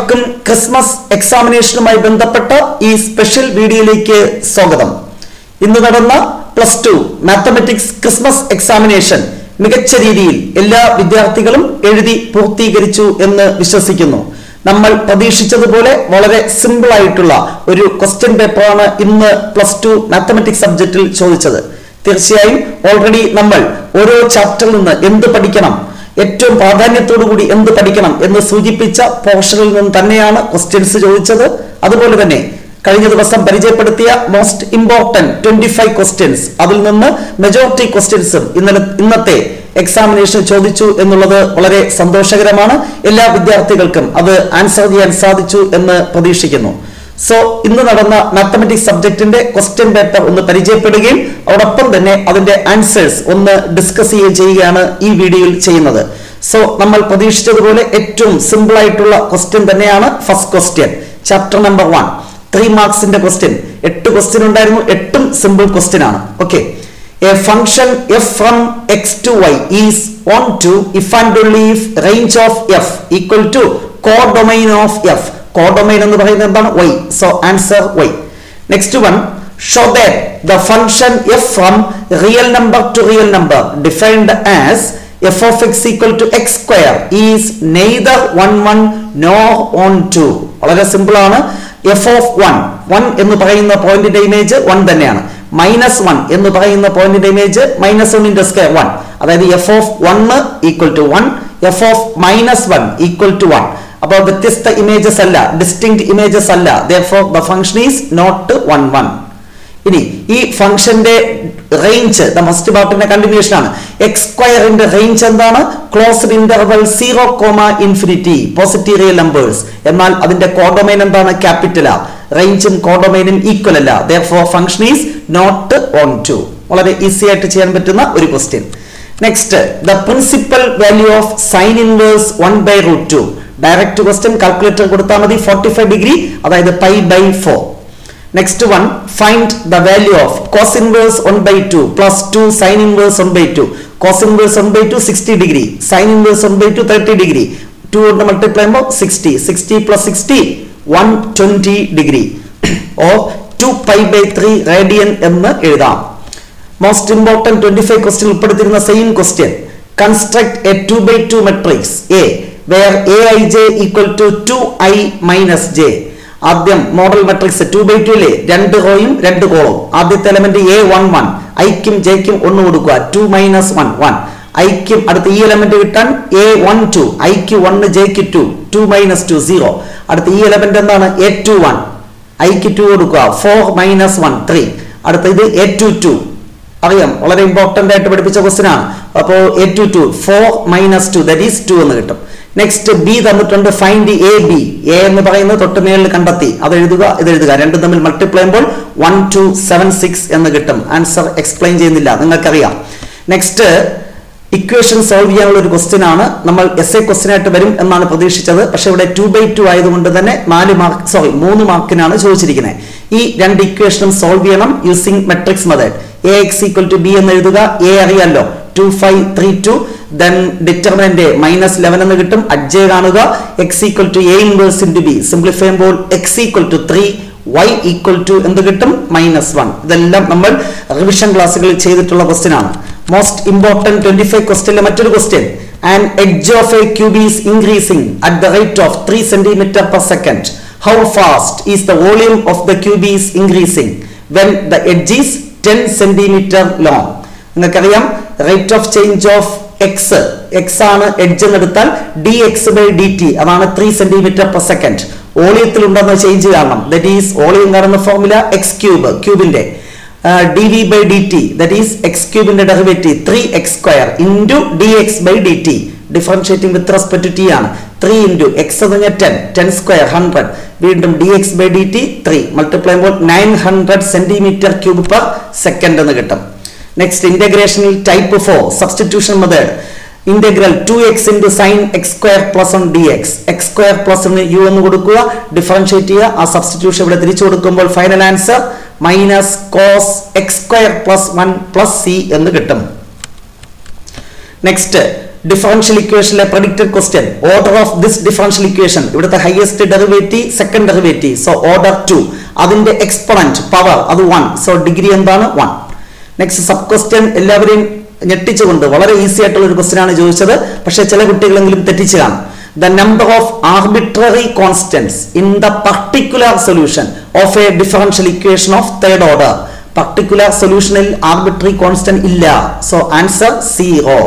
എല്ലാവർക്കും ക്രിസ്മസ് എക്സാമിനേഷനുമായി ബന്ധപ്പെട്ട ഈ സ്പെഷ്യൽ വീഡിയോയിലേക്ക് സ്വാഗതം ഇന്ന് നടന്ന plus two mathematics Christmas examination മികച്ച രീതിയിൽ എല്ലാ വിദ്യാർത്ഥികളും എഴുതി പൂർത്തീകരിച്ചു എന്ന് വിശ്വസിക്കുന്നു നമ്മൾ പ്രതീക്ഷിച്ചതുപോലെ വളരെ സിമ്പിൾ ആയിട്ടുള്ള ഒരു ക്വസ്റ്റ്യൻ പേപ്പറാണ് ഇന്ന് പ്ലസ് ടു മാത്തമെറ്റിക്സ് സബ്ജക്റ്റിൽ ചോദിച്ചത് തീർച്ചയായും ഓൾറെഡി നമ്മൾ ഓരോ ചാപ്റ്ററിൽ നിന്ന് എന്ത് പഠിക്കണം ഏറ്റവും പ്രാധാന്യത്തോടു കൂടി എന്ത് പഠിക്കണം എന്ന് സൂചിപ്പിച്ച പോർഷനിൽ നിന്ന് തന്നെയാണ് ക്വസ്റ്റ്യൻസ് ചോദിച്ചത് അതുപോലെ തന്നെ കഴിഞ്ഞ ദിവസം പരിചയപ്പെടുത്തിയ most important twenty five questions അതിൽ നിന്ന് മെജോറിറ്റി ക്വസ്റ്റ്യൻസും ഇന്നലെ ഇന്നത്തെ എക്സാമിനേഷൻ ചോദിച്ചു എന്നുള്ളത് വളരെ സന്തോഷകരമാണ് എല്ലാ വിദ്യാർത്ഥികൾക്കും അത് ആൻസർ ചെയ്യാൻ സാധിച്ചു എന്ന് പ്രതീക്ഷിക്കുന്നു സോ ഇന്ന് നടന്ന മാത്തമെറ്റിക്സ് സബ്ജക്റ്റിന്റെ ക്വസ്റ്റ്യൻ പേപ്പർ ഒന്ന് പരിചയപ്പെടുകയും അതോടൊപ്പം തന്നെ അതിന്റെ ആൻസേഴ്സ് ഒന്ന് ഡിസ്കസ് ചെയ്യുകയും ചെയ്യുകയാണ് ഈ വീഡിയോയിൽ ചെയ്യുന്നത് സോ നമ്മൾ പ്രതീക്ഷിച്ചതുപോലെ ഏറ്റവും സിമ്പിൾ ആയിട്ടുള്ള ക്വസ്റ്റ്യൻ തന്നെയാണ് first question chapter number one three മാർക്സിന്റെ ക്വസ്റ്റ്യൻ എട്ട് ക്വസ്റ്റ്യൻ ഉണ്ടായിരുന്നു എട്ടും സിമ്പിൾ ക്വസ്റ്റ്യൻ ആണ് okay A function f from x to y is on to if and only if range of f equal to codomain of f. Codomain എന്ന് പറയുന്നത് എന്താണ് y. So answer y. Next one, show that the function f from real number to real number defined as f of x equal to x square is neither 1 1 nor on 2. വളരെ simple ആണ് F of one one എന്ന് പറയുന്ന പോയിന്റിന്റെ image one തന്നെയാണ് minus one എന്ന് പറയുന്ന പോയിന്റിന്റെ image minus വണ്ണിന്റെ സ്ക്വയർ വൺ അതായത് f of one equal to one f of minus one equal to one അപ്പോൾ വ്യത്യസ്ത ഇമേജസ് അല്ല ഡിസ്റ്റിങ് ഇമേജസ് അല്ല therefore the function is not one one ഇനി ഈ ഫംഗ്ഷന്റെ റേഞ്ച് ദ മസ്റ്റ് പാർട്ടിന്റെ കണ്ടിന്യൂഷൻ ആണ് എക്സ് സ്ക്വയറിന്റെ റേഞ്ച് എന്താണ് closed interval zero comma infinity positive real numbers എന്നാൽ അതിന്റെ കോഡൊമൈൻ എന്താണ് ക്യാപിറ്റൽ ആ റേഞ്ചും കോഡൊമൈനും ഈക്വൽ അല്ല therefore function is not onto വളരെ ഈസി ആയിട്ട് ചെയ്യാൻ പറ്റുന്ന ഒരു question next the principal value of sine inverse one by root two direct question calculator കൊടുത്താൽ മതി ഫോർട്ടി ഫൈവ് ഡിഗ്രി അതായത് pi by four next one find the value of cos inverse one by two plus two sine inverse one by two cos inverse one by two sixty degree sine inverse one by to thirty degree two കൊണ്ട് multiply ചെയ്യുമ്പോൾ sixty sixty plus sixty one twenty degree oh two pi by three radian എന്ന് എഴുതാം most important twenty five question ഉൾപ്പെടുത്തിയിരുന്ന same question construct a two by two matrix a where a i j equal to two i minus j ആദ്യം model matrix two by two അല്ലേ രണ്ട് റോയും രണ്ട് കോളും ആദ്യത്തെ എലമെന്റ് എ വൺ വൺ ഐക്കും ജെക്കും ഒന്ന് കൊടുക്കുക ടു മൈനസ് വൺ വൺ ഐക്കും അടുത്ത ഈ എലമെന്റ് കിട്ടാൻ എ വൺ ടു ഐക്ക് വണ് ജെക്ക് two two minus two zero അടുത്ത ഈ എലമെന്റ് എന്താണ് എ ടു വൺ ഐക്ക് ടു കൊടുക്കുക ഫോർ മൈനസ് വൺ ത്രീ അടുത്ത ഇത് എ ടു ടു അറിയാം വളരെ ഇമ്പോർട്ടന്റ് ആയിട്ട് പഠിപ്പിച്ച ക്വസ്റ്റ്യൻ ആണ് അപ്പോൾ a two two four minus two that is two എന്ന് കിട്ടും നെക്സ്റ്റ് ബി തന്നിട്ടുണ്ട് ഫൈൻഡ് എ ബി എ എന്ന് പറയുന്നത് തൊട്ട് മേളിൽ കണ്ടെത്തി അത് എഴുതുക ഇത് എഴുതുക രണ്ടും തമ്മിൽ മൾട്ടിപ്ലൈ ചെയ്യുമ്പോൾ വൺ ടു സെവൻ സിക്സ് എന്ന് കിട്ടും ആൻസർ എക്സ്പ്ലെയിൻ ചെയ്യുന്നില്ല നിങ്ങൾക്കറിയാം നെക്സ്റ്റ് ഇക്വേഷൻ സോൾവ് ചെയ്യാനുള്ള ഒരു ക്വസ്റ്റ്യൻ ആണ് നമ്മൾ എസ് എ ക്വസ്റ്റ്യൻ ആയിട്ട് വരും എന്നാണ് പ്രതീക്ഷിച്ചത് പക്ഷെ ഇവിടെ ടു ബൈ ടു ആയതുകൊണ്ട് തന്നെ നാല് മാർക്ക് സോറി മൂന്ന് മാർക്കിനാണ് ചോദിച്ചിരിക്കുന്നത് ഈ രണ്ട് ഇക്വേഷനും സോൾവ് ചെയ്യണം using matrix method a x equal to b എന്ന് എഴുതുക എ അറിയാലോ two five three two then determinant minus eleven എന്ന് കിട്ടും അഡ്ജെ കാണുക x equal to a inverse into b simplify ചെയ്യുമ്പോൾ x equal to three y equal to എന്ത് കിട്ടും minus one ഇതെല്ലാം നമ്മൾ റിവിഷൻ ക്ലാസ്സുകളിൽ ചെയ്തിട്ടുള്ള ക്വസ്റ്റ്യൻ ആണ് മോസ്റ്റ് ഇമ്പോർട്ടന്റ് ട്വന്റി ഫൈവ് ക്വസ്റ്റ്യനിലെ മറ്റൊരു question and edge of a cube is increasing at the rate of three centimeter per second how fast is the volume of the cube is increasing when the edge is ten centimeter long നിങ്ങൾക്കറിയാം rate of change of x x ആണ് edge എന്ന് എടുത്താൽ d X by d t അതാണ് three centimeter per second വോളിയത്തിൽ ഉണ്ടെന്ന change കാരണം that is volume കാണുന്ന formula x cube ക്യൂബിന്റെ d V by d t that is x ക്യൂബിന്റെ derivative three x square into d X by d t differentiating with respect to t ആണ് three into x എന്ന് പറഞ്ഞാൽ ten ten square hundred വീണ്ടും d X by d t three multiply ചെയ്യുമ്പോൾ nine hundred centimeter cube per second എന്ന് കിട്ടും next ഇന്റഗ്രേഷനിൽ type four substitution method integral two x into sine x square plus one d x x square plus u എന്ന് കൊടുക്കുക differentiate ചെയ്യുക ആ substitution ഇവിടെ തിരിച്ചു കൊടുക്കുമ്പോൾ final answer minus cos x square plus one plus c എന്ന് കിട്ടും next differential ഇക്വേഷനിലെ predicted question order of this differential equation ഇവിടുത്തെ highest derivative second derivative so order two അതിന്റെ എക്സ്പൊണന്റ് പവർ അത് വൺ സോ ഡിഗ്രി എന്താണ് one next sub question എല്ലാവരെയും ഞെട്ടിച്ചുകൊണ്ട് വളരെ ഈസി ആയിട്ടുള്ള ഒരു ക്വസ്റ്റ്യൻ ആണ് ചോദിച്ചത് പക്ഷേ ചില കുട്ടികളെങ്കിലും തെറ്റിച്ച് കാണും the number of arbitrary constants in the particular solution of a differential equation of third order particular സൊല്യൂഷനിൽ ആർബിട്രറി കോൺസ്റ്റന്റ് ഇല്ല so answer zero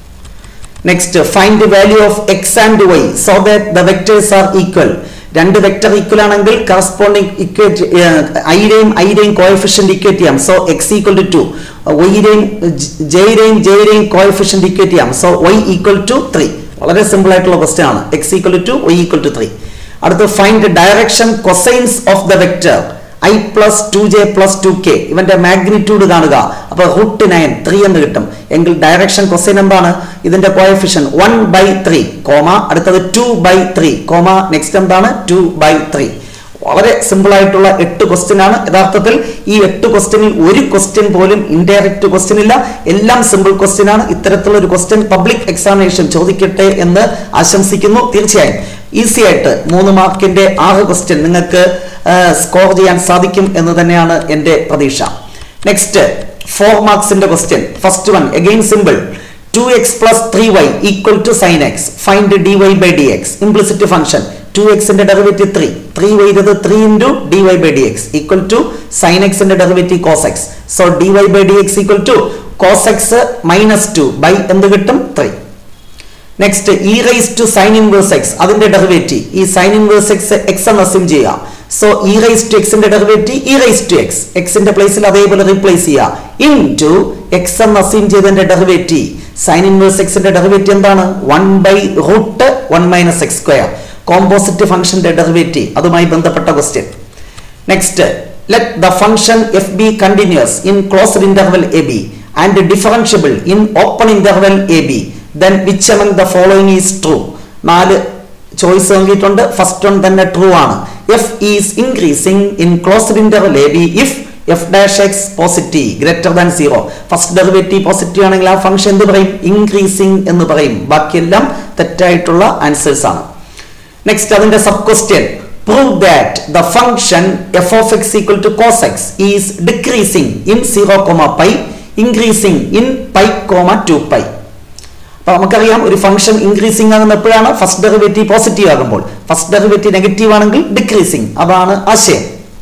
next find the value of x and y so that the vectors are equal രണ്ട് vector equal ആണെങ്കിൽ corresponding equate ഐയുടെയും ഐയുടെയും coefficient equate ചെയ്യാം so x equal to two വൈയുടെയും ജെയുടെയും ജെയുടെയും കോയഫിഷ്യന്റ് ഇക്വേറ്റ് ചെയ്യാം so y equal to three വളരെ സിമ്പിൾ ആയിട്ടുള്ള ക്വസ്റ്റ്യൻ ആണ് x equal to y equal to three അടുത്ത് find direction cosines of the vector i plus two j plus two k ഇവന്റെ magnitude കാണുക അപ്പൊ റൂട്ട് നയൻ ത്രീ എന്ന് കിട്ടും എങ്കിൽ ഡയറക്ഷൻ ക്വസ്റ്റ്യൻ എന്താണ് ഇതിന്റെ coefficient one by three comma അടുത്തത് two by three comma next എന്താണ് ടു ബൈ ത്രീ വളരെ സിമ്പിൾ ആയിട്ടുള്ള എട്ട് ക്വസ്റ്റ്യൻ ആണ് യഥാർത്ഥത്തിൽ ഈ എട്ട് ക്വസ്റ്റ്യനിൽ ഒരു ക്വസ്റ്റ്യൻ പോലും ഇൻഡയറക്റ്റ് ക്വസ്റ്റ്യൻ ഇല്ല എല്ലാം സിമ്പിൾ ക്വസ്റ്റ്യൻ ആണ് ഇത്തരത്തിലുള്ള ഒരു ക്വസ്റ്റ്യൻ പബ്ലിക് എക്സാമിനേഷൻ ചോദിക്കട്ടെ എന്ന് ആശംസിക്കുന്നു തീർച്ചയായും ഈസി ആയിട്ട് മൂന്ന് മാർക്കിന്റെ ആറ് ക്വസ്റ്റ്യൻ നിങ്ങൾക്ക് സ്കോർ ചെയ്യാൻ സാധിക്കും എന്ന് തന്നെയാണ് എൻ്റെ പ്രതീക്ഷ നെക്സ്റ്റ് ഫോർ മാർക്സിന്റെ question first one again simple two x plus three y equal to sine x find d Y by D x implicit function two എക്സിന്റെ ഡെറിവേറ്റീവ് ത്രീ ത്രീ വൈ ഇത് three into d Y by D X equal to sine എക്സിന്റെ derivative cos x so d Y by D X equal to cos x minus two by എന്ത് കിട്ടും three next e raise to sine inverse x അതിന്റെ derivative ഈ sine inverse x x എന്ന് assume ചെയ്യുക so e raise to എക്സിന്റെ derivative e raise to x എക്സിന്റെ പ്ലേസിൽ അതേപോലെ റീപ്ലേസ് ചെയ്യുക ഇൻ ടു എക്സ് എന്ന് അസ്യൂം ചെയ്തതിന്റെ ഡെറിവേറ്റീവ് സൈൻ ഇൻവേഴ്സ് എക്സിന്റെ ഡെറിവേറ്റീവ് എന്താണ് one by root one minus x square composite ഫംഗ്ഷന്റെ ഡെറിവേറ്റീവ് അതുമായി ബന്ധപ്പെട്ട question next let the function f be continuous in closed interval a b and differentiable in open interval a b then which among the following is true നാല് choice നൽകിയിട്ടുണ്ട് first one തന്നെ true ആണ് f is increasing in closed interval a b if f dash x positive greater than zero first derivative positive ആണെങ്കിൽ ആ function എന്ത് പറയും increasing എന്ന് പറയും ബാക്കിയെല്ലാം തെറ്റായിട്ടുള്ള ആൻസേഴ്സ് ആണ് നെക്സ്റ്റ് അതിന്റെ sub question prove that the function f of x equal to cos x is decreasing in zero comma pi increasing in pi comma two pi അപ്പൊ നമുക്കറിയാം ഒരു ഫംഗ്ഷൻ ഇൻക്രീസിംഗ് ആകുന്ന എപ്പോഴാണ് ഫസ്റ്റ് ഡെറിവേറ്റീവ് പോസിറ്റീവ് ആകുമ്പോൾ first derivative negative ആണെങ്കിൽ decreasing അതാണ് ആശയം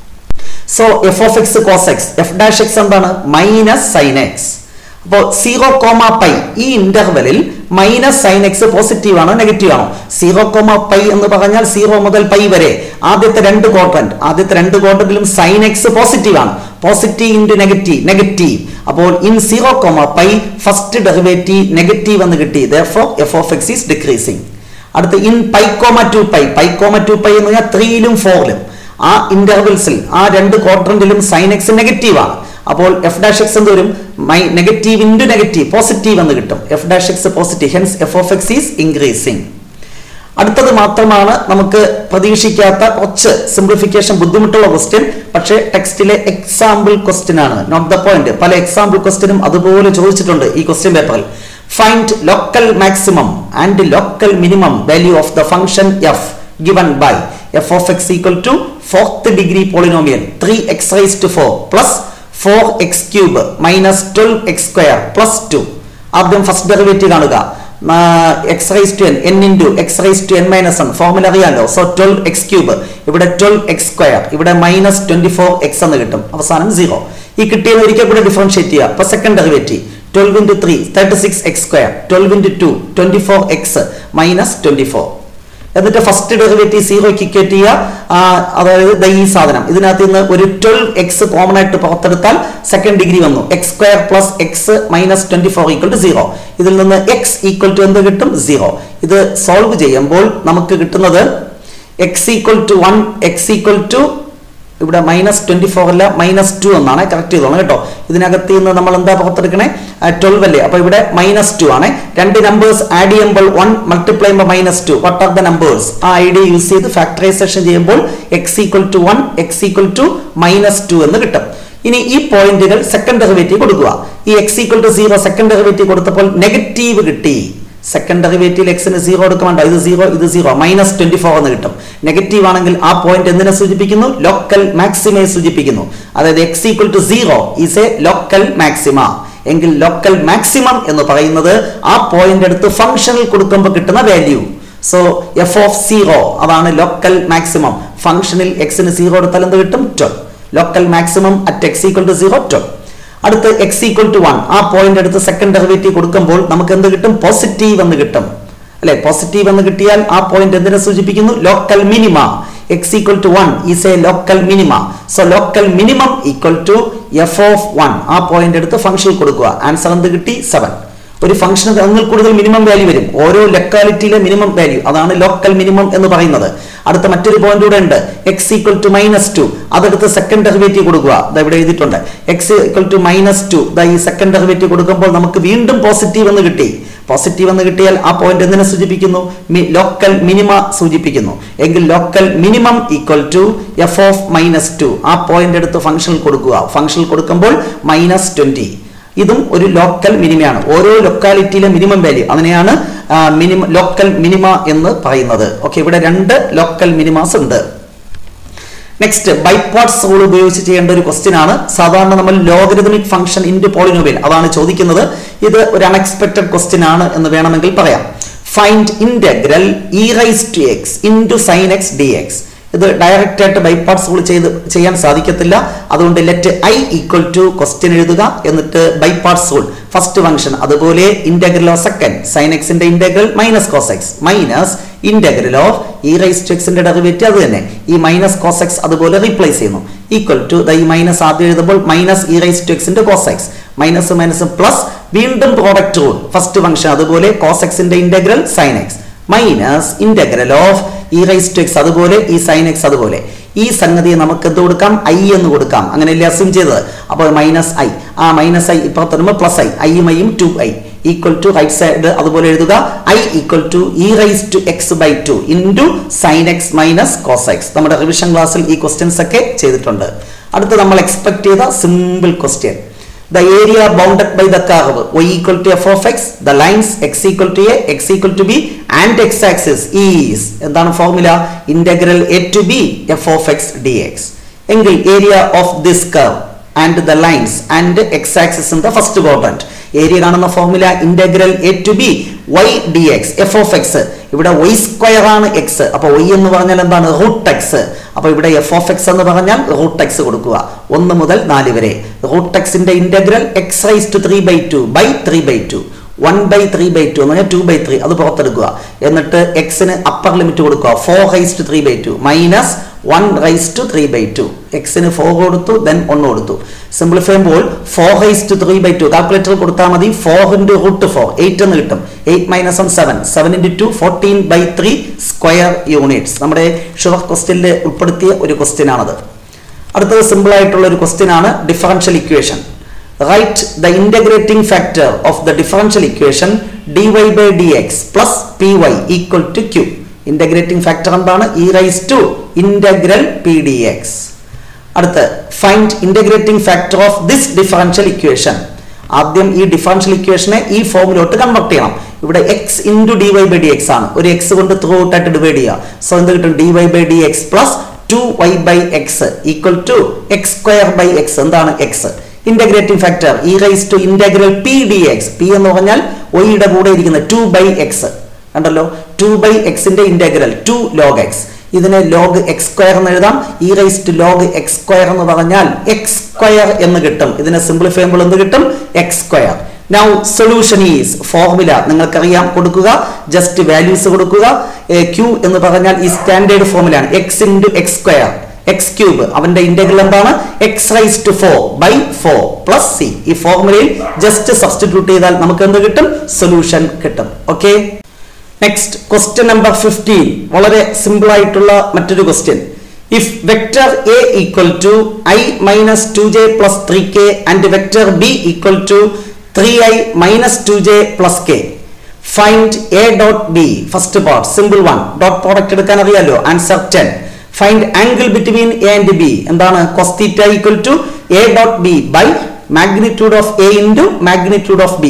so f of x cos x f dash x എന്താണ് മൈനസ് സൈൻ എക്സ് അപ്പോൾ സീറോ കോമ പൈ ഈ ഇന്റർവെലിൽ മൈനസ് സൈൻ എക്സ് പോസിറ്റീവ് ആണോ നെഗറ്റീവ് ആണോ സീറോ കോമ പൈ എന്ന് പറഞ്ഞാൽ സീറോ മുതൽ പൈ വരെ ആദ്യത്തെ രണ്ട് ക്വാഡ്രന്റ് ആദ്യത്തെ രണ്ട് ക്വാഡ്രന്റിലും സൈൻ എക്സ് പോസിറ്റീവ് ആണ് പോസിറ്റീവ് ഇൻറ്റു നെഗറ്റീവ് നെഗറ്റീവ് അപ്പോൾ in zero comma pi first derivative negative എന്ന് കിട്ടി though f of x is decreasing അടുത്ത് in pi comma two pi pi comma two pi എന്ന് പറഞ്ഞാൽ ത്രീയിലും ഫോറിലും ആ ഇന്റർവെൽസിൽ ആ രണ്ട് ക്വാഡ്രന്റിലും സൈൻ എക്സ് നെഗറ്റീവ് ആണ് അപ്പോൾ എഫ് ഡാഷ് എക്സ് എന്ത് വരും my negative into negative positive എന്ന് കിട്ടും f dash x positive hence f of x is increasing അടുത്തത് മാത്രമാണ് നമുക്ക് പ്രതീക്ഷിക്കാത്ത കുറച്ച് സിംപ്ലിഫിക്കേഷൻ ബുദ്ധിമുട്ടുള്ള ക്വസ്റ്റ്യൻ പക്ഷേ ടെക്സ്റ്റിലെ എക്സാമ്പിൾ ക്വസ്റ്റ്യൻ ആണ് നോട്ട് ദ പോയിന്റ് പല എക്സാമ്പിൾ ക്വസ്റ്റ്യനും അതുപോലെ ചോദിച്ചിട്ടുണ്ട് ഈ ക്വസ്റ്റ്യൻ പേപ്പറിൽ find local maximum and local minimum value of the function f given by f of x equal to fourth degree polynomial 3x raised to 4 plus 4x cube minus 12x square plus 2 ആദ്യം first derivative കാണുക x raise to n n into x raise to n minus n formula അറിയാലോ so twelve x cube ഇവിടെ twelve x square ഇവിടെ minus twenty four x എന്ന് കിട്ടും അവസാനം zero ഈ കിട്ടിയത് ഒരിക്കൽ കൂടെ ഡിഫറൻഷിയേറ്റ് ചെയ്യുക അപ്പൊ second derivative twelve into three thirty six x square twelve into two twenty four x minus twenty four എന്നിട്ട് ഫസ്റ്റ് ഡെറിവേറ്റീവ് സീറോയ്ക്ക് ഇക്വേറ്റ് ചെയ്യുക ആ, അതായത് ദാ ഈ സാധനം ഇതിനകത്ത് നിന്ന് ഒരു ട്വൽവ് എക്സ് കോമൺ ആയിട്ട് പുറത്തെടുത്താൽ സെക്കൻഡ് ഡിഗ്രി വന്നു x square plus x minus twenty four equal to zero ഇതിൽ നിന്ന് എക്സ് ഈക്വൽ ടു എന്ത് കിട്ടും സീറോ ഇത് സോൾവ് ചെയ്യുമ്പോൾ നമുക്ക് കിട്ടുന്നത് x equal to one x equal to ഇവിടെ മൈനസ് ട്വന്റി ഫോർ അല്ല മൈനസ് ടു എന്നാണ് കറക്റ്റ് ചെയ്തോളാം കേട്ടോ ഇതിനകത്ത് നിന്ന് നമ്മൾ എന്താ പുറത്തെടുക്കണേ ട്വൽവ് അല്ലേ അപ്പൊ ഇവിടെ മൈനസ് ടു ആണ് രണ്ട് നമ്പേഴ്സ് ആഡ് ചെയ്യുമ്പോൾ വൺ മൾട്ടിപ്ലൈ ചെയ്യുമ്പോൾ minus two what are the numbers ആ ഐഡിയ യൂസ് ചെയ്ത് ഫാക്ടറൈസേഷൻ ചെയ്യുമ്പോൾ x equal to one x equal to minus two എന്ന് കിട്ടും ഇനി ഈ പോയിന്റുകൾ സെക്കൻഡ് ഡെറിവേറ്റീവ് കൊടുക്കുക ഈ x equal to zero second derivative കൊടുത്തപ്പോൾ നെഗറ്റീവ് കിട്ടി സെക്കൻഡ് ഡെറിവേറ്റീവ് എക്സിന് സീറോ എടുക്കുന്നുണ്ടോ ഇത് സീറോ ഇത് സീറോ മൈനസ് ട്വന്റി ഫോർ എന്ന് കിട്ടും നെഗറ്റീവ് ആണെങ്കിൽ ആ പോയിന്റ് എന്തിനെ സൂചിപ്പിക്കുന്നു ലോക്കൽ മാക്സിമയെ സൂചിപ്പിക്കുന്നു അതായത് x equal to zero is a local maxima എങ്കിൽ ലോക്കൽ മാക്സിമം എന്ന് പറയുന്നത് ആ പോയിന്റ് എടുത്ത് ഫംഗ്ഷനിൽ കൊടുക്കുമ്പോൾ കിട്ടുന്ന value so f of zero അതാണ് ലോക്കൽ മാക്സിമം ഫംഗ്ഷനിൽ എക്സിന് സീറോ എടുത്താൽ എന്ത് കിട്ടും twelve local maximum at x equal to zero twelve അടുത്ത് എക്സ് ഈക്വൽ ടു വൺ ആ പോയിന്റ് എടുത്ത് സെക്കൻഡ് ഡെറിവേറ്റീവ് കൊടുക്കുമ്പോൾ നമുക്ക് എന്ത് കിട്ടും പോസിറ്റീവ് എന്ന് കിട്ടും അല്ലെ പോസിറ്റീവ് എന്ന് കിട്ടിയാൽ ആ പോയിന്റ് എന്തിനെ സൂചിപ്പിക്കുന്നു local minima x equal to one is a local minima so local minimum equal to f of one ആ പോയിന്റ് എടുത്ത് ഫംഗ്ഷൻ കൊടുക്കുക ആൻസർ എന്ത് കിട്ടി സെവൻ ഒരു ഫംഗ്ഷന് ഒന്നിൽ കൂടുതൽ മിനിമം വാല്യൂ വരും ഓരോ ലൊക്കാലിറ്റിയിലെ മിനിമം വാല്യൂ അതാണ് ലോക്കൽ മിനിമം എന്ന് പറയുന്നത് അടുത്ത മറ്റൊരു പോയിന്റ് കൂടെ ഉണ്ട് x equal to minus two അതെടുത്ത് സെക്കൻഡ് ഡെറിവേറ്റീവ് കൊടുക്കുക ദാ ഇവിടെ എഴുതിയിട്ടുണ്ട് x equal to minus two ദാ ഈ സെക്കൻഡ് ഡെറിവേറ്റീവ് കൊടുക്കുമ്പോൾ നമുക്ക് വീണ്ടും പോസിറ്റീവ് എന്ന് കിട്ടി പോസിറ്റീവ് എന്ന് കിട്ടിയാൽ ആ പോയിന്റ് എന്തിനെ സൂചിപ്പിക്കുന്നു ലോക്കൽ മിനിമ സൂചിപ്പിക്കുന്നു എങ്കിൽ local minimum equal to f of minus two ആ പോയിന്റ് എടുത്ത് ഫംഗ്ഷനിൽ കൊടുക്കുക ഫംഗ്ഷനിൽ കൊടുക്കുമ്പോൾ മൈനസ് ട്വന്റി ഇതും ഒരു ലോക്കൽ മിനിമയാണ് ഓരോ ലൊക്കാലിറ്റിയിലെ മിനിമം വാല്യൂ അതിനെയാണ് മിനിമം ലോക്കൽ മിനിമ എന്ന് പറയുന്നത് ഓക്കെ ഇവിടെ രണ്ട് ലോക്കൽ മിനിമാസ് ഉണ്ട് നെക്സ്റ്റ് ബൈപ്പാർട്സ് റൂൾ ഉപയോഗിച്ച് ചെയ്യേണ്ട ഒരു ക്വസ്റ്റ്യൻ ആണ് സാധാരണ നമ്മൾ ലോഗരിതമിക് ഫംഗ്ഷൻ ഇൻറ്റു പോളിനോമിയൽ അതാണ് ചോദിക്കുന്നത് ഇത് ഒരു അൺഎക്സ്പെക്ടഡ് ക്വസ്റ്റ്യൻ ആണ് എന്ന് വേണമെങ്കിൽ പറയാം find integral e raise to x into sine x d x ഇത് ഡയറക്റ്റ് ആയിട്ട് ബൈപ്പാർട്സ് റൂൾ ചെയ്ത് ചെയ്യാൻ സാധിക്കത്തില്ല അതുകൊണ്ട് let I equal to question എഴുതുക എന്നിട്ട് ബൈപ്പാർട്സ് റൂൾ ഫസ്റ്റ് ഫംഗ്ഷൻ അതുപോലെ ഇന്റഗ്രൽ ഓഫ് സെക്കൻഡ് സൈൻ എക്സിന്റെ integral minus cos x minus integral of e raise to എക്സിന്റെ ഡെറിവേറ്റീവ് അത് തന്നെ ഈ മൈനസ് കോസ് എക്സ് അതുപോലെ റീപ്ലേസ് ചെയ്യുന്നു ഈക്വൽ ടു ഈ മൈനസ് ആദ്യം എഴുതുമ്പോൾ മൈനസ് ഇ റൈസ് ടു എക്സിന്റെ cos x minus minus plus വീണ്ടും പ്രോഡക്റ്റ് റൂൾ ഫസ്റ്റ് ഫംഗ്ഷൻ അതുപോലെ കോസ് എക്സിന്റെ integral sine x minus integral of e raise to x അതുപോലെ ഈ സൈൻ എക്സ് അതുപോലെ ഈ സംഗതി നമുക്ക് എന്ത് കൊടുക്കാം ഐ എന്ന് കൊടുക്കാം അങ്ങനെയല്ലേ അസ്യൂം ചെയ്തത് അപ്പോൾ മൈനസ് ഐ ആ മൈനസ് ഐ ഇപ്പുറത്ത് വരുമ്പോൾ പ്ലസ് ഐ ഐയും ഐയും two I equal to right side അതുപോലെ എഴുതുക I equal to e raise to x by two into sine x minus cos x നമ്മുടെ റിവിഷൻ ക്ലാസ്സിൽ ഈ ക്വസ്റ്റ്യൻസ് ഒക്കെ ചെയ്തിട്ടുണ്ട് അടുത്ത് നമ്മൾ എക്സ്പെക്ട് ചെയ്ത simple question the area bounded by the curve y equal to f of x the lines x equal to a x equal to b and x axis is എന്താണ് formula integral a to b f of x d x എങ്കിൽ area of this curve and the lines and x axis in the first quadrant area കാണുന്ന formula integral a to b y d x f of x ഇവിടെ y square ആണ് x അപ്പൊ y എന്ന് പറഞ്ഞാൽ എന്താണ് root X അപ്പൊ ഇവിടെ F of X എന്ന് പറഞ്ഞാൽ റൂട്ട് എക്സ് കൊടുക്കുക ഒന്ന് മുതൽ നാല് വരെ റൂട്ട് എക്സിന്റെ integral x raise to three by two by three by two one by three by two എന്ന് പറഞ്ഞാൽ ടു ബൈ ത്രീ അത് പുറത്തെടുക്കുക എന്നിട്ട് എക്സിന് അപ്പർ ലിമിറ്റ് കൊടുക്കുക four raise to three by two minus one raise to three by two എക്സിന് four കൊടുത്തു then ഒന്ന് കൊടുത്തു സിംപ്ലിഫൈ ചെയ്യുമ്പോൾ four raise to three by two calculator കൊടുത്താൽ മതി four into root four eight എന്ന് കിട്ടും eight minus one seven seven into two fourteen by three square units നമ്മുടെ ഷുവർ ക്വസ്റ്റ്യനിൽ ഉൾപ്പെടുത്തിയ ഒരു ക്വസ്റ്റ്യൻ ആണത് അടുത്തത് സിമ്പിൾ ആയിട്ടുള്ള ഒരു ക്വസ്റ്റ്യൻ ആണ് differential equation write the integrating factor of the differential equation d Y by D x plus p y equal to q integrating factor എന്താണ് e raise to integral p d x അടുത്ത് find integrating factor of this differential equation ആദ്യം ഈ differential ഇക്വേഷനെ ഈ ഫോമിലോട്ട് convert ചെയ്യണം ഇവിടെ x into d Y by D x ആണ് ഒരു എക്സ് കൊണ്ട് ത്രൂ ഔട്ടായിട്ട് ഡിവൈഡ് ചെയ്യുക സോ എന്ത് കിട്ടും D Y by D x plus two y by X equal to x square by x എന്താണ് x integrating factor e raise to integral p d x p എന്ന് പറഞ്ഞാൽ ഒയുടെ കൂടെ ഇരിക്കുന്ന ടു ബൈ എക്സ് കണ്ടല്ലോ two by എക്സിന്റെ integral two log x ഇതിനെ log x square എന്ന് എഴുതാം e raise to log x square എന്ന് പറഞ്ഞാൽ എക്സ് സ്ക്വയർ എന്ന് കിട്ടും ഇതിനെ സിംപ്ലിഫൈ ചെയ്യുമ്പോൾ എന്ത് കിട്ടും x square now solution is formula നിങ്ങൾക്കറിയാം കൊടുക്കുക ജസ്റ്റ് വാല്യൂസ് കൊടുക്കുക ക്യൂ എന്ന് പറഞ്ഞാൽ ഈ സ്റ്റാൻഡേർഡ് ഫോർമുലയാണ് x into x square x cube അവന്റെ ഇന്റഗ്രൽ എന്താണ് x raise to four by four plus c ഈ ഫോർമുലയിൽ ജസ്റ്റ് സബ്സ്റ്റിറ്റ്യൂട്ട് ചെയ്താൽ നമുക്ക് എന്ത് കിട്ടും സൊല്യൂഷൻ കിട്ടും okay next question number fifteen വളരെ സിമ്പിൾ ആയിട്ടുള്ള മറ്റൊരു question if vector a equal to i minus two j plus three k and vector b equal to three i minus two j plus k find a dot b first part simple one dot product എടുക്കാൻ അറിയാലോ answer ten find angle between a and b എന്താണ് cos theta equal to a dot b by magnitude of a into magnitude of b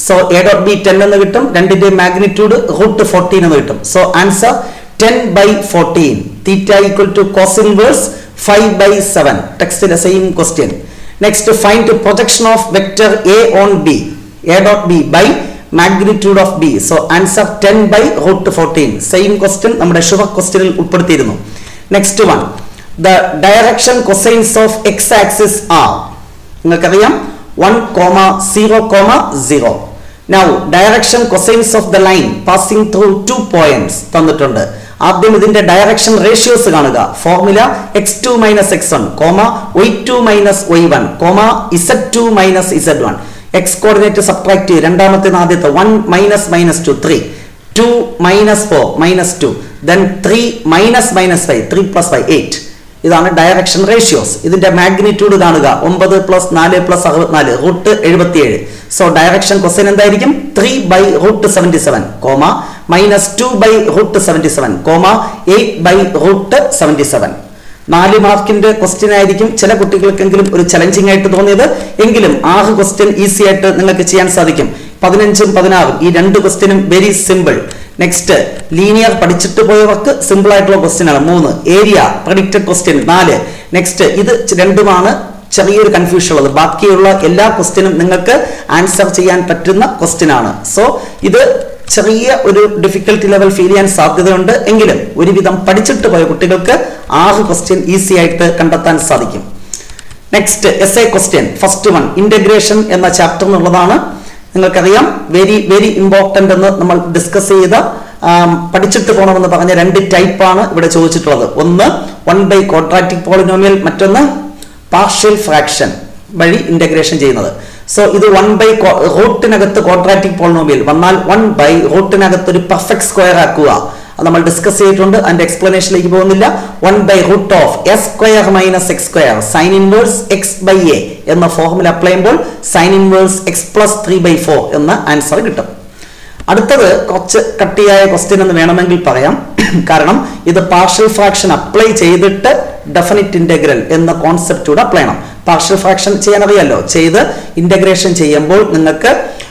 so a dot b ten എന്ന് കിട്ടും രണ്ടിന്റെ magnitude root fourteen എന്ന് കിട്ടും so answer ten by fourteen theta equal to cos inverse five by seven ടെക്സ്റ്റിലെ same question next find projection of vector a on b a dot b by magnitude of b so answer ten by root fourteen same question നമ്മുടെ sure ക്വസ്റ്റ്യനിൽ ഉൾപ്പെടുത്തിയിരുന്നു next one the direction cosines of x axis are നിങ്ങൾക്കറിയാം one comma zero comma zero now direction cosines of the line passing through two points തന്നിട്ടുണ്ട് ആദ്യം ഇതിന്റെ direction ratios കാണുക formula x two minus x one comma y two minus y one comma z two minus z one x coordinate subtract ചെയ്യും രണ്ടാമത്തെ ആദ്യത്തെ one minus minus two three two minus four minus two then three minus minus five three plus five eight ഇതാണ് direction ratios ഇതിന്റെ magnitude കാണുക ഒമ്പത് plus നാല് plus അറുപത്തിനാല് root എഴുപത്തിയേഴ് സോ ഡയറക്ഷൻ ക്വസ്റ്റ്യൻ എന്തായിരിക്കും three by root seventy seven comma minus two by root seventy seven comma eight by root seventy seven നാല് മാർക്കിന്റെ ക്വസ്റ്റ്യൻ ആയിരിക്കും ചില കുട്ടികൾക്കെങ്കിലും ഒരു ചലഞ്ചിങ് ആയിട്ട് തോന്നിയത് എങ്കിലും ആറ് ക്വസ്റ്റ്യൻ ഈസി ആയിട്ട് നിങ്ങൾക്ക് ചെയ്യാൻ സാധിക്കും പതിനഞ്ചും പതിനാറും ഈ രണ്ട് ക്വസ്റ്റ്യനും വെരി സിമ്പിൾ നെക്സ്റ്റ് ലീനിയർ പഠിച്ചിട്ട് പോയവർക്ക് സിമ്പിൾ ആയിട്ടുള്ള ക്വസ്റ്റ്യൻ ആണ് മൂന്ന് ഏരിയ പ്രഡിക്റ്റഡ് ക്വസ്റ്റ്യൻ നാല് നെക്സ്റ്റ് ഇത് രണ്ടുമാണ് ചെറിയൊരു കൺഫ്യൂഷൻ ഉള്ളത് ബാക്കിയുള്ള എല്ലാ ക്വസ്റ്റ്യനും നിങ്ങൾക്ക് ആൻസർ ചെയ്യാൻ പറ്റുന്ന ക്വസ്റ്റ്യൻ ആണ് സോ ഇത് ചെറിയ ഒരു ഡിഫിക്കൽട്ടി ലെവൽ ഫീൽ ചെയ്യാൻ സാധ്യതയുണ്ട് എങ്കിലും ഒരുവിധം പഠിച്ചിട്ട് പോയ കുട്ടികൾക്ക് ആറ് ക്വസ്റ്റ്യൻ ഈസി ആയിട്ട് കണ്ടെത്താൻ സാധിക്കും next S A question first one integration എന്ന ചാപ്റ്റർ എന്നുള്ളതാണ് നിങ്ങൾക്കറിയാം വെരി വെരി ഇമ്പോർട്ടന്റ് എന്ന് നമ്മൾ ഡിസ്കസ് ചെയ്ത പഠിച്ചിട്ട് പോകണമെന്ന് പറഞ്ഞ രണ്ട് ടൈപ്പാണ് ഇവിടെ ചോദിച്ചിട്ടുള്ളത് ഒന്ന് വൺ ബൈ കോൺട്രാക്റ്റിക് പോളിനോമിയൽ മറ്റൊന്ന് പാർഷ്യൽ ഫ്രാക്ഷൻ വഴി ഇന്റഗ്രേഷൻ ചെയ്യുന്നത് സോ ഇത് വൺ ബൈ റൂട്ടിനകത്ത് ക്വാഡ്രാറ്റിക് പോളിനോമിയൽ വന്നാൽ വൺ ബൈ റൂട്ടിനകത്ത് ഒരു പെർഫെക്റ്റ് സ്ക്വയർ ആക്കുക അത് നമ്മൾ ഡിസ്കസ് ചെയ്തിട്ടുണ്ട് അതിന്റെ എക്സ്പ്ലനേഷനിലേക്ക് പോകുന്നില്ല one by root of s square minus x square sine inverse x by a എന്ന ഫോർമുല അപ്ലൈ ചെയ്യുമ്പോൾ sine inverse x plus three by four എന്ന ആൻസർ കിട്ടും അടുത്തത് കുറച്ച് കട്ടിയായ ക്വസ്റ്റ്യൻ എന്ന് വേണമെങ്കിൽ പറയാം കാരണം ഇത് പാർഷ്യൽ ഫ്രാക്ഷൻ അപ്ലൈ ചെയ്തിട്ട് ഡെഫിനിറ്റ് ഇന്റഗ്രൽ എന്ന കോൺസെപ്റ്റ് കൂടെ അപ്ലൈ ചെയ്യണം പാർഷ്യൽ ഫ്രാക്ഷൻ ചെയ്യാൻ അറിയാലോ ചെയ്ത് ഇന്റഗ്രേഷൻ ചെയ്യുമ്പോൾ നിങ്ങൾക്ക്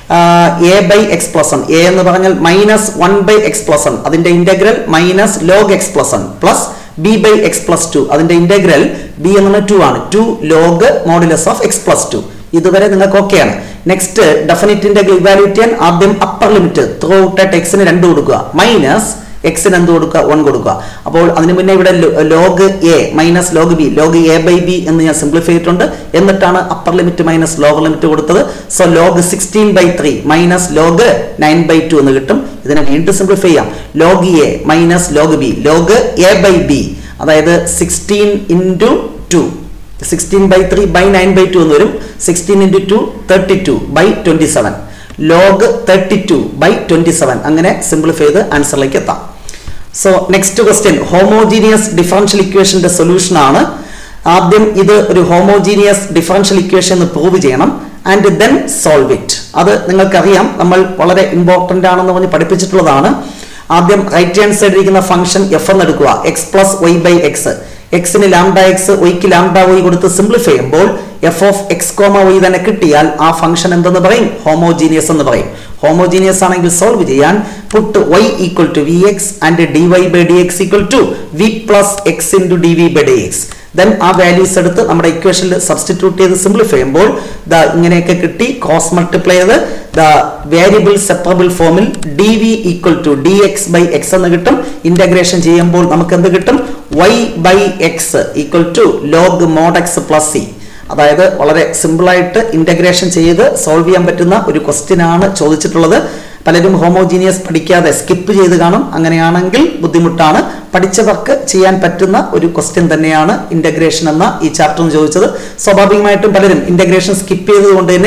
a by x plus one a എന്ന് പറഞ്ഞാൽ minus one by x plus one അതിന്റെ integral minus log x plus one plus b by x plus two അതിന്റെ ഇന്റഗ്രൽ ബി എന്നുള്ള ടു ആണ് two log modulus of x plus two ഇതുവരെ നിങ്ങൾക്ക് ഓക്കെയാണ് next ഡെഫിനിറ്റിന്റെ evaluate ചെയ്യാൻ ആദ്യം അപ്പർ ലിമിറ്റ് ത്രൂ ഔട്ട് ആയിട്ട് എക്സിന് രണ്ട് കൊടുക്കുക മൈനസ് എക്സിന് എന്ത് കൊടുക്കുക വൺ കൊടുക്കുക അപ്പോൾ അതിന് മുന്നേ ഇവിടെ log a minus log b log a by b എന്ന് ഞാൻ സിംപ്ലിഫൈ ചെയ്തിട്ടുണ്ട് എന്നിട്ടാണ് upper limit minus lower limit കൊടുത്തത് so log sixteen by three minus log nine by two എന്ന് കിട്ടും ഇതിനെ വീണ്ടും സിംപ്ലിഫൈ ചെയ്യാം log a minus log b log a by b അതായത് sixteen into two sixteen by three by nine by two എന്ന് വരും sixteen into two thirty two by twenty seven log thirty two by twenty seven അങ്ങനെ simplify ചെയ്ത് ആൻസറിലേക്ക് എത്താം so next question homogeneous differential ഇക്വേഷന്റെ solution ആണ് ആദ്യം ഇത് ഒരു ഹോമോജീനിയസ് ഡിഫറൻഷ്യൽ ഇക്വേഷൻ എന്ന് പ്രൂവ് ചെയ്യണം ആൻഡ് ദെൻ സോൾവ് ഇറ്റ് അത് നിങ്ങൾക്കറിയാം നമ്മൾ വളരെ ഇമ്പോർട്ടന്റ് ആണെന്ന് പറഞ്ഞ് പഠിപ്പിച്ചിട്ടുള്ളതാണ് ആദ്യം റൈറ്റ് ഹാൻഡ് സൈഡിൽ ഇരിക്കുന്ന ഫംഗ്ഷൻ എഫ് എന്ന് എടുക്കുക X plus Y by X എക്സിന് ലാംഡ എക്സ് വൈക്ക് ലാംഡ വൈ കൊടുത്ത് സിംപ്ലിഫൈ ചെയ്യുമ്പോൾ F of X comma Y തന്നെ കിട്ടിയാൽ ആ ഫംഗ്ഷൻ എന്തെന്ന് പറയും ഹോമോജീനിയസ് എന്ന് പറയും ഹോമോജീനിയസ് ആണെങ്കിൽ സോൾവ് ചെയ്യാൻ put Y equal to V X and D Y by D X equal to V plus X into D V by D X then ആ വാല്യൂസ് എടുത്ത് നമ്മുടെ ഇക്വേഷനിൽ സബ്സ്റ്റിറ്റ്യൂട്ട് ചെയ്ത് സിംപ്ലിഫൈ ചെയ്യുമ്പോൾ ദ ഇങ്ങനെയൊക്കെ കിട്ടി ക്രോസ് മൾട്ടിപ്ലൈ ചെയ്ത് ദ വേരിയബിൾ സെപ്പറബിൾ ഫോമിൽ D V equal to D X by X എന്ന് കിട്ടും ഇന്റഗ്രേഷൻ ചെയ്യുമ്പോൾ നമുക്ക് എന്ത് കിട്ടും Y by X equal to log mod X plus C അതായത് വളരെ സിമ്പിളായിട്ട് ഇന്റഗ്രേഷൻ ചെയ്ത് സോൾവ് ചെയ്യാൻ പറ്റുന്ന ഒരു ക്വസ്റ്റ്യൻ ആണ് ചോദിച്ചിട്ടുള്ളത് പലരും ഹോമോജീനിയസ് പഠിക്കാതെ സ്കിപ്പ് ചെയ്ത് കാണും അങ്ങനെയാണെങ്കിൽ ബുദ്ധിമുട്ടാണ് പഠിച്ചവർക്ക് ചെയ്യാൻ പറ്റുന്ന ഒരു ക്വസ്റ്റ്യൻ തന്നെയാണ് ഇന്റഗ്രേഷൻ എന്ന ഈ ചാപ്റ്റർ ചോദിച്ചത് സ്വാഭാവികമായിട്ടും പലരും ഇന്റഗ്രേഷൻ സ്കിപ്പ് ചെയ്തതുകൊണ്ട് തന്നെ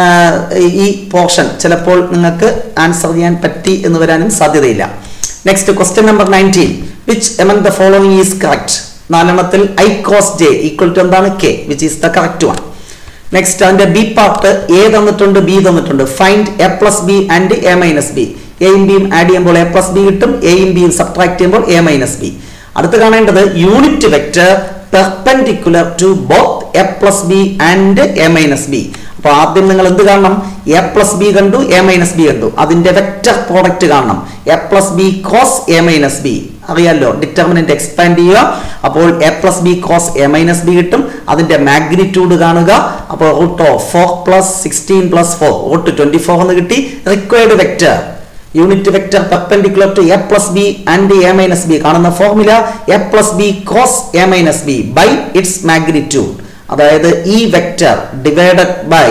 ഈ പോർഷൻ ചിലപ്പോൾ നിങ്ങൾക്ക് ആൻസർ ചെയ്യാൻ പറ്റി എന്ന് വരാനും സാധ്യതയില്ല next question number nineteen which among the following is correct നാലെണ്ണത്തിൽ I cross J equal to എന്താണ് K which is the correct one next അതിന്റെ ബി പാർട്ട് എ തന്നിട്ടുണ്ട് ബി തന്നിട്ടുണ്ട് find A plus B and A minus B എയും ബിയും add ചെയ്യുമ്പോൾ A plus B കിട്ടും എയും ബിയും സബ്ട്രാക്ട് ചെയ്യുമ്പോൾ എ മൈനസ് ബി അടുത്ത് കാണേണ്ടത് unit vector perpendicular to both A plus B and A minus B അപ്പൊ ആദ്യം നിങ്ങൾ എന്ത് കാണണം എ പ്ലസ് ബി കണ്ടു എ മൈനസ് ബി കണ്ടു അതിന്റെ വെക്റ്റർ പ്രോഡക്റ്റ് കാണണം A plus B cross A minus B അറിയാലോ ഡിറ്റർമിനന്റ് എക്സ്പാൻഡ് ചെയ്യുക അപ്പോൾ A plus B cross A minus B കിട്ടും അതിന്റെ മാഗ്നിറ്റ്യൂഡ് കാണുക അപ്പോൾ root of four plus sixteen plus four root twenty four എന്ന് കിട്ടി required vector unit vector perpendicular to A plus B and A minus B കാണുന്ന formula A plus B cross A minus B by its magnitude അതായത് ഈ vector divided by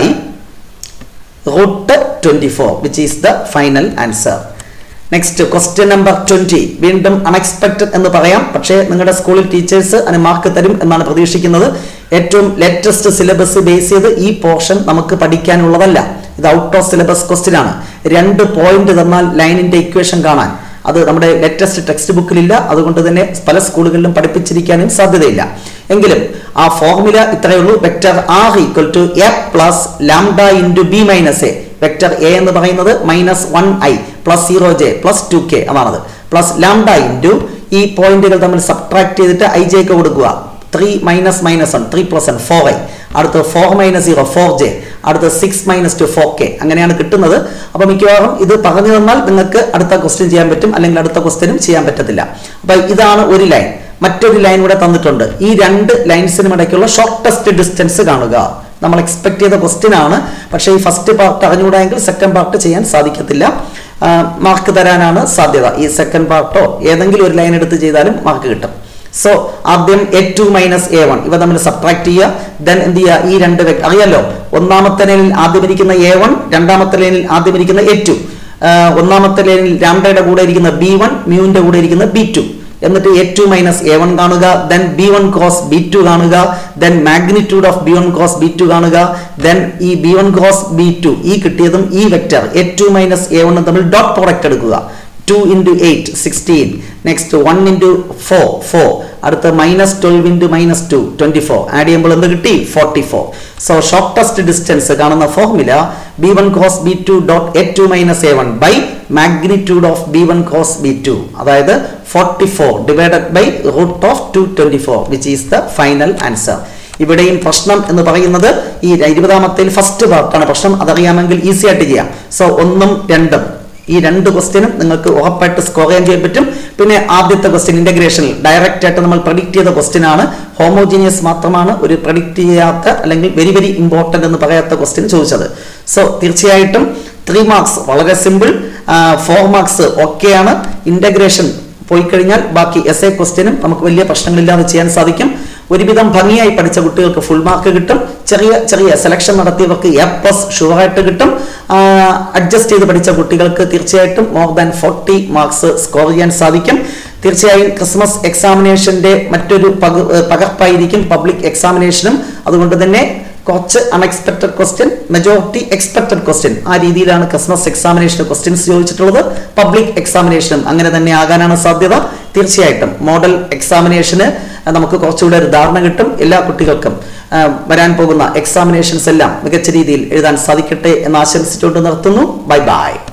root twenty four which is the final answer next question number twenty വീണ്ടും unexpected എന്ന് പറയാം പക്ഷേ നിങ്ങളുടെ സ്കൂളിൽ teachers അതിന് മാർക്ക് തരും എന്നാണ് പ്രതീക്ഷിക്കുന്നത് ഏറ്റവും ലേറ്റസ്റ്റ് സിലബസ് ബേസ് ചെയ്ത് ഈ പോർഷൻ നമുക്ക് പഠിക്കാനുള്ളതല്ല ഇത് ഔട്ട് ഓഫ് സിലബസ് ക്വസ്റ്റ്യൻ ആണ് രണ്ട് പോയിന്റ് തന്നാൽ ലൈനിന്റെ ഇക്വേഷൻ കാണാൻ അത് നമ്മുടെ ലേറ്റസ്റ്റ് ടെക്സ്റ്റ് ബുക്കിലില്ല അതുകൊണ്ട് തന്നെ പല സ്കൂളുകളിലും പഠിപ്പിച്ചിരിക്കാനും സാധ്യതയില്ല എങ്കിലും ആ ഫോർമുല ഇത്രയേ ഉള്ളൂ vector R equal to A plus lambda into B minus A vector A എന്ന് പറയുന്നത് minus one I plus zero J plus two K അതാണത് പ്ലസ് ലാംഡ ഇൻറ്റു ഈ പോയിന്റുകൾ തമ്മിൽ സബ്ട്രാക്ട് ചെയ്തിട്ട് ഐ ജെക്ക് കൊടുക്കുക three minus minus one three plus one four I അടുത്ത് four minus zero four J അടുത്ത് six minus two four K അങ്ങനെയാണ് കിട്ടുന്നത് അപ്പൊ മിക്കവാറും ഇത് പറഞ്ഞു തന്നാൽ നിങ്ങൾക്ക് അടുത്ത ക്വസ്റ്റ്യൻ ചെയ്യാൻ പറ്റും അല്ലെങ്കിൽ അടുത്ത ക്വസ്റ്റ്യനും ചെയ്യാൻ പറ്റത്തില്ല അപ്പൊ ഇതാണ് ഒരു ലൈൻ മറ്റൊരു ലൈൻ ഇവിടെ തന്നിട്ടുണ്ട് ഈ രണ്ട് ലൈൻസിനും ഇടയ്ക്കുള്ള ഷോർട്ടസ്റ്റ് ഡിസ്റ്റൻസ് കാണുക നമ്മൾ എക്സ്പെക്ട് ചെയ്ത ക്വസ്റ്റ്യൻ ആണ് പക്ഷേ ഈ ഫസ്റ്റ് പാർട്ട് അറിഞ്ഞുകൂടായെങ്കിൽ സെക്കൻഡ് പാർട്ട് ചെയ്യാൻ സാധിക്കത്തില്ല മാർക്ക് തരാനാണ് സാധ്യത ഈ സെക്കൻഡ് പാർട്ടോ ഏതെങ്കിലും ഒരു ലൈൻ എടുത്ത് ചെയ്താലും മാർക്ക് കിട്ടും സോ ആദ്യം A two minus A one ഇവ തമ്മിൽ സബ്ട്രാക്ട് ചെയ്യുക ദെൻ എന്ത് ചെയ്യുക ഈ രണ്ട് വ്യക്തി അറിയാലോ ഒന്നാമത്തെ ലൈനിൽ ആദ്യം ഇരിക്കുന്ന എ വൺ രണ്ടാമത്തെ ലൈനിൽ ആദ്യം ഇരിക്കുന്ന എ ടു ഒന്നാമത്തെ ലൈനിൽ ലാംഡയുടെ കൂടെ ഇരിക്കുന്ന ബി വൺ മ്യൂവിന്റെ കൂടെ ഇരിക്കുന്ന ബി ടു എന്നിട്ട് A two minus A one കാണുക then B one cross B two കാണുക then magnitude of B one cross B two കാണുക ദെൻ ഈ B one cross B two ഈ കിട്ടിയതും ഈ vector A two minus A വണ്ണും തമ്മിൽ ഡോട്ട് പ്രോഡക്റ്റ് എടുക്കുക two into eight sixteen next one into four four അടുത്ത minus twelve into minus two twenty four add ചെയ്യുമ്പോൾ എന്ത് കിട്ടി forty four so shortest distance കാണുന്ന formula B one cross B two dot A two minus A one by magnitude of B one cross B two അതായത് forty four divided by root of two twenty four which is the final answer ഇവിടെയും പ്രശ്നം എന്ന് പറയുന്നത് ഈ ഇരുപതാമത്തെ first പാർട്ടാണ് പ്രശ്നം അതറിയാമെങ്കിൽ easy ആയിട്ട് ചെയ്യാം സോ ഒന്നും രണ്ടും ഈ രണ്ട് ക്വസ്റ്റ്യനും നിങ്ങൾക്ക് ഉറപ്പായിട്ട് സ്കോർ ചെയ്യാൻ ചെയ്യാൻ പറ്റും പിന്നെ ആദ്യത്തെ ക്വസ്റ്റ്യൻ ഇന്റഗ്രേഷനിൽ ഡയറക്റ്റ് ആയിട്ട് നമ്മൾ പ്രഡിക്റ്റ് ചെയ്ത ക്വസ്റ്റ്യൻ ആണ് ഹോമോജീനിയസ് മാത്രമാണ് ഒരു പ്രഡിക്റ്റ് ചെയ്യാത്ത അല്ലെങ്കിൽ വെരി വെരി ഇമ്പോർട്ടന്റ് എന്ന് പറയാത്ത ക്വസ്റ്റ്യൻ ചോദിച്ചത് സോ തീർച്ചയായിട്ടും ത്രീ മാർക്സ് വളരെ സിമ്പിൾ ഫോർ മാർക്സ് ഓക്കെയാണ് ഇന്റഗ്രേഷൻ പോയി കഴിഞ്ഞാൽ ബാക്കി എസ് എ ക്വസ്റ്റ്യനും നമുക്ക് വലിയ പ്രശ്നങ്ങളില്ലാതെ ചെയ്യാൻ സാധിക്കും ഒരുവിധം ഭംഗിയായി പഠിച്ച കുട്ടികൾക്ക് ഫുൾ മാർക്ക് കിട്ടും ചെറിയ ചെറിയ സെലക്ഷൻ നടത്തിയവർക്ക് എ പ്ലസ് ഷുവറായിട്ട് കിട്ടും അഡ്ജസ്റ്റ് ചെയ്ത് പഠിച്ച കുട്ടികൾക്ക് തീർച്ചയായിട്ടും more than forty marks score ചെയ്യാൻ സാധിക്കും തീർച്ചയായും ക്രിസ്മസ് എക്സാമിനേഷന്റെ മറ്റൊരു പക- പകർപ്പായിരിക്കും പബ്ലിക് എക്സാമിനേഷനും അതുകൊണ്ട് തന്നെ കുറച്ച് unexpected question majority expected question ആ രീതിയിലാണ് ക്രിസ്മസ് എക്സാമിനേഷൻ ക്വസ്റ്റ്യൻസ് ചോദിച്ചിട്ടുള്ളത് പബ്ലിക് എക്സാമിനേഷനും അങ്ങനെ തന്നെ ആകാനാണ് സാധ്യത തീർച്ചയായിട്ടും മോഡൽ എക്സാമിനേഷന് നമുക്ക് കുറച്ചുകൂടെ ഒരു ധാരണ കിട്ടും എല്ലാ കുട്ടികൾക്കും ആ, വരാൻ പോകുന്ന എക്സാമിനേഷൻസ് എല്ലാം മികച്ച രീതിയിൽ എഴുതാൻ സാധിക്കട്ടെ എന്ന് ആശംസിച്ചുകൊണ്ട് നിർത്തുന്നു ബൈ ബൈ